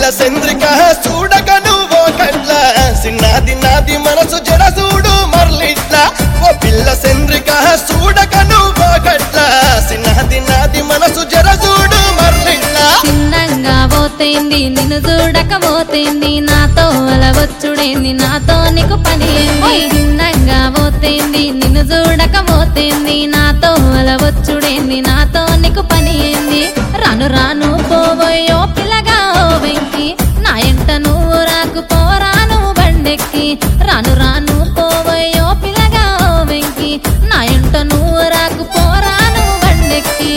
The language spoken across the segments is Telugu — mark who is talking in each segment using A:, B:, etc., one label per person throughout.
A: చంద్రిక చూడక నువ్వో కట్ల సిన్నాది నాది మనసు జర చూడు మరలిట్ల ఓ పిల్ల చంద్రిక చూడక నువ్వో కట్ల సిన్నాది నాది మనసు జర చూడు మరలిట్ల
B: చిన్నంగా పోతేంది నిన్ను చూడకపోతేంది నాతో అలవచ్చుడేంది నాతో నీకు పని ఏంది చిన్నంగా పోతేంది నిన్ను చూడకపోతేంది నాతో అలవచ్చుడేంది నాతో నీకు పని ఏంది రాను రాను పోవయ్యో పిల్లగా ఓ వెంకి నా ఎంట నువ్వు రాకు పోరాను బండెక్కి రాను రాను పోవయ్యో పిల్లగా ఓ వెంకి నా ఎంట నువ్వు రాకు పోరాను బండెక్కి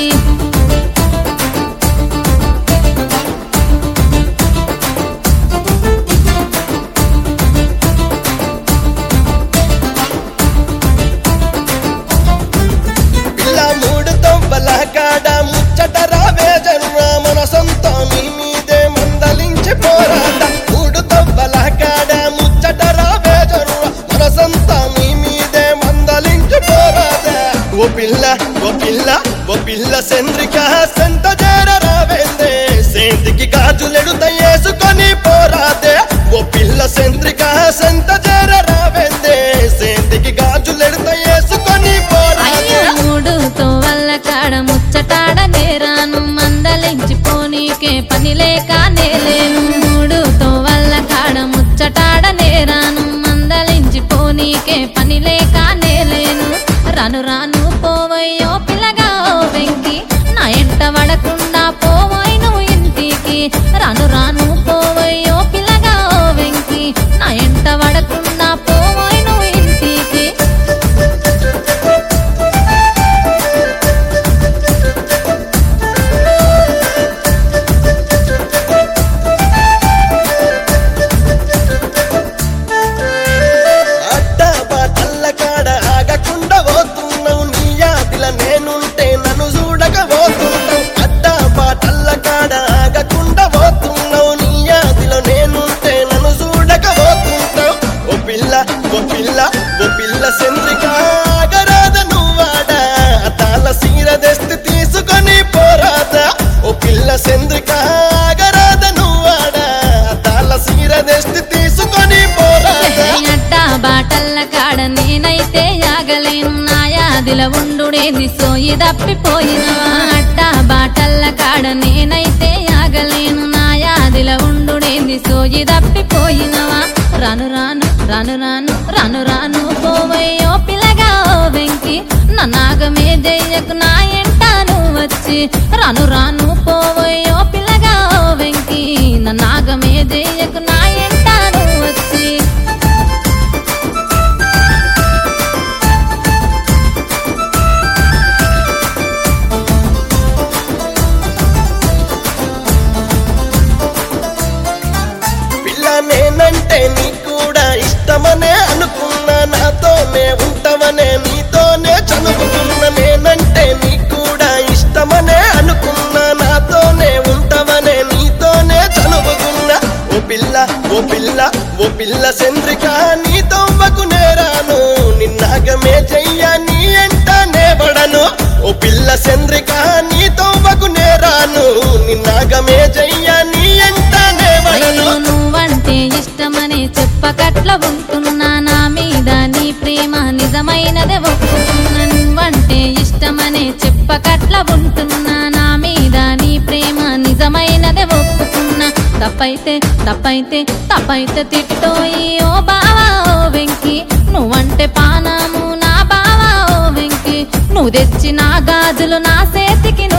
A: పిల్ల మూడు తొవ్వల కాడ ముచ్చట రావే జన్మ మన సొంత మీ మీదే మందలించి పోరాట మూడు తొవ్వల కాడ ముచ్చట రావే జన్మ మన సొంత మీ మీదే మందలించి పోరాట ఓ పిల్ల ఓ పిల్ల ఓ పిల్ల చంద్రిక సెంత చేర రావేందే సేంతికి గాజులెడుత వేసుకొని పోరాదే ఓ పిల్ల చంద్రిక సెంత చేర రావేందే సేంతికి గాజులెడుత వేసుకొని
B: అయ్యో
A: పోరాదే
B: మూడుతో వల్ల కాడ ముచ్చటాడ నేరాను మందలించి పోనీకే పని లేక నేలేను మూడుతో వల్ల కాడ ముచ్చటాడ నేరాను మందలించి పోనీకే పని లేక నేలేను రాను రాను పోవయ్యో పిల్లగా ఓ వెంకి నా ఎంట పడకుండా పోవోయ్ నువ్వు ఇంటికి రాను రాను పోవయ్యో పిల్లగా ఓ వెంకి నా ఎంట పడకుండా పోవోయ్ నువ్వు ఇంటికి
A: అడ్డ బాటల్ల కాడ ఆగకుండా పోతున్నావు నీ యాదిల నేనుంటే నన్ను చూడక పోతున్నావు అడ్డ బాటల్ల కాడ ఆగకుండా పోతున్నావు నీ యాదిల నేనుంటే నన్ను చూడక పోతున్నావు ఓ పిల్ల ఓ పిల్ల ఓ పిల్ల చంద్రిక ఆగరాద నువ్వాడ తాళ సీర తెస్తే తీసుకొని పోరాదా ఓ పిల్ల చంద్రిక ఆగరాద నువ్వాడ తాళ సీర తెస్తే తీసుకొని పోరాదా
B: అడ్డ బాటల్ల కాడ నేనైతే యాగలేను నా యాదిల ఉండుడేది సోయి తప్పిపోయినవా అడ్డ బాటల్ల కాడ నేనైతే యాగలేను నా యాదిల ఉండుడేది సోయి తప్పిపోయినవా రాను రాను రాను రాను రాను రాను పోవయ్యో పిల్లగా ఓ వెంకి నా నాగమే జయ్యకు నా ఎంట నువ్వు వచ్చి రాను రాను పోవయ్యో పిల్లగా ఓ వెంకి నా నాగమే జయ్యకు నా ఎంట నువ్వు వచ్చి
A: పిల్ల నేనంటే నీ కూడా ఇష్టమనే అనుకున్నా నాతోనే ఉంటావనే నీతోనే చదువుకున్నా నేనంటే నీ కూడా ఇష్టమనే అనుకున్నా నాతోనే ఉంటావనే నీతోనే చదువుకున్నా ఓ పిల్ల ఓ పిల్ల ఓ పిల్ల చంద్రిక నీతో నేరాను నిన్నాగమే చెయ్య నీ ఎంటనే పడను ఓ పిల్ల చంద్రిక నీతో నేరాను నిన్నాగమే చెయ్య నీ ఎంటనే పడను
B: అయ్యో నువ్వంటే ఇష్టమని చెప్పకట్ల ఉంటున్నా నా మీద నీ ప్రేమ నిజమైనదే ఒప్పుకున్నా నువ్వంటే ఇష్టమని చెప్పకట్ల ఉంటున్నా నా మీద నీ ప్రేమ నిజమైనదే ఒప్పుకున్నా తప్పైతే తప్పైతే తప్పైతే తిట్టోయి ఓ బావా ఓ వెంకి నువ్వంటే పానాము నా బావా ఓ వెంకి నువ్వు తెచ్చిన గాజులు నా చేతికి